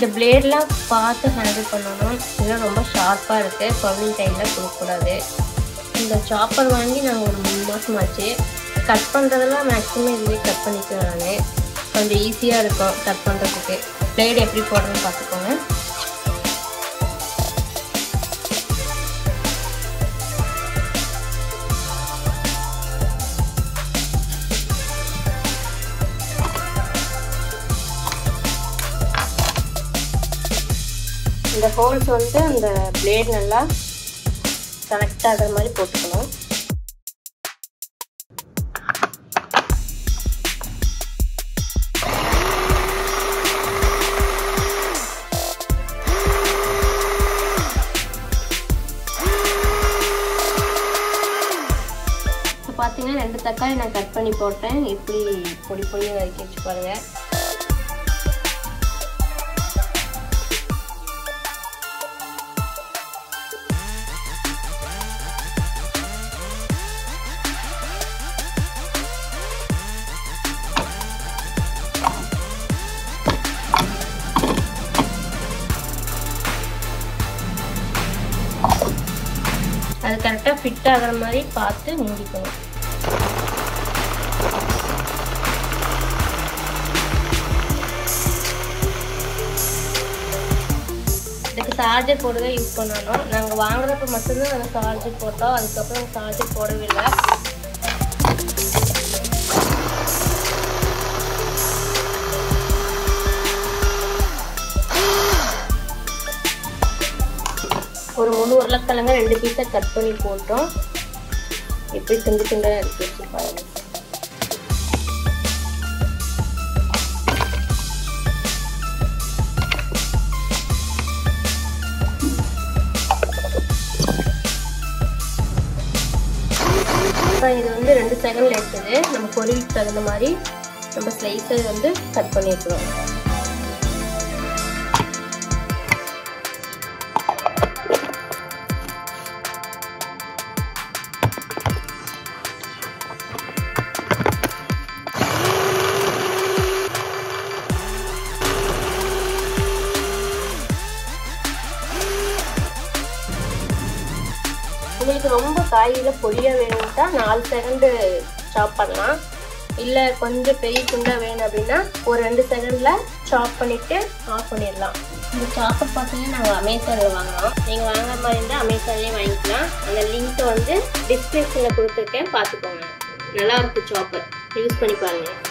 இந்த பிளேட்லாம் பார்த்து ஹேண்டில் பண்ணணும் இதெல்லாம் ரொம்ப ஷார்ப்பாக இருக்குது குழந்தைங்க கையில் கொடுக்கக்கூடாது இந்த சாப்பர் வாங்கி நாங்கள் ஒரு மூணு மாதம் ஆச்சு கட் பண்ணுறதெல்லாம் மேக்ஸிமம் இதுவே கட் பண்ணிக்குவேன் நான் கொஞ்சம் ஈஸியாக இருக்கும் கட் பண்ணுறதுக்கு பிளேடு எப்படி போடுறதுன்னு பார்த்துக்கோங்க இந்த ஹோல்ஸ் வந்து அந்த பிளேட் நல்லா கனெக்ட் ஆகிற மாதிரி போட்டுக்கணும் இப்போ பார்த்தீங்கன்னா ரெண்டு தக்காளி நான் கட் பண்ணி போட்டேன் இப்படி பொடி பொடியாக நறுக்கி வச்சு பாருங்கள் அது கரெக்டாக ஃபிட் ஆகிற மாதிரி பார்த்து மூடிக்கணும் இதுக்கு சார்ஜர் போட்டு தான் யூஸ் பண்ணணும் நாங்கள் வாங்குறப்ப மட்டும்தான் நாங்கள் சார்ஜர் போட்டோம் அதுக்கப்புறம் சார்ஜர் போடவே இல்லை ஒரு முழு உருளைக்கிழங்க ரெண்டு பீஸாக கட் பண்ணி போட்டோம் எப்படி துண்டு துண்டாக எடுத்து வச்சு பாருங்க அப்புறம் இது வந்து ரெண்டு செகண்ட்ல எடுத்தது நம்ம பொரியலுக்கு தகுந்த மாதிரி நம்ம ஸ்லைஸை வந்து கட் பண்ணிருக்கிறோம் உங்களுக்கு ரொம்ப காயில் பொடியாக வேணும்ட்டா நாலு செகண்டு சாப் பண்ணலாம் இல்லை கொஞ்சம் பெரிய துண்டாக வேணும் அப்படின்னா ஒரு ரெண்டு செகண்டில் சாப் பண்ணிவிட்டு ஆஃப் பண்ணிடலாம் இந்த சாப்பர் பார்த்தீங்கன்னா நாங்கள் அமேசானில் வாங்கினோம் நீங்கள் வாங்குற மாதிரி இருந்தால் அமேசான்லேயே வாங்கிக்கலாம் அந்த லிங்க்கை வந்து டிஸ்கிரிப்ஷனில் கொடுத்துருக்கேன் பார்த்துக்கோங்க நல்லா இருக்கு சாப்பர் யூஸ் பண்ணி பாருங்கள்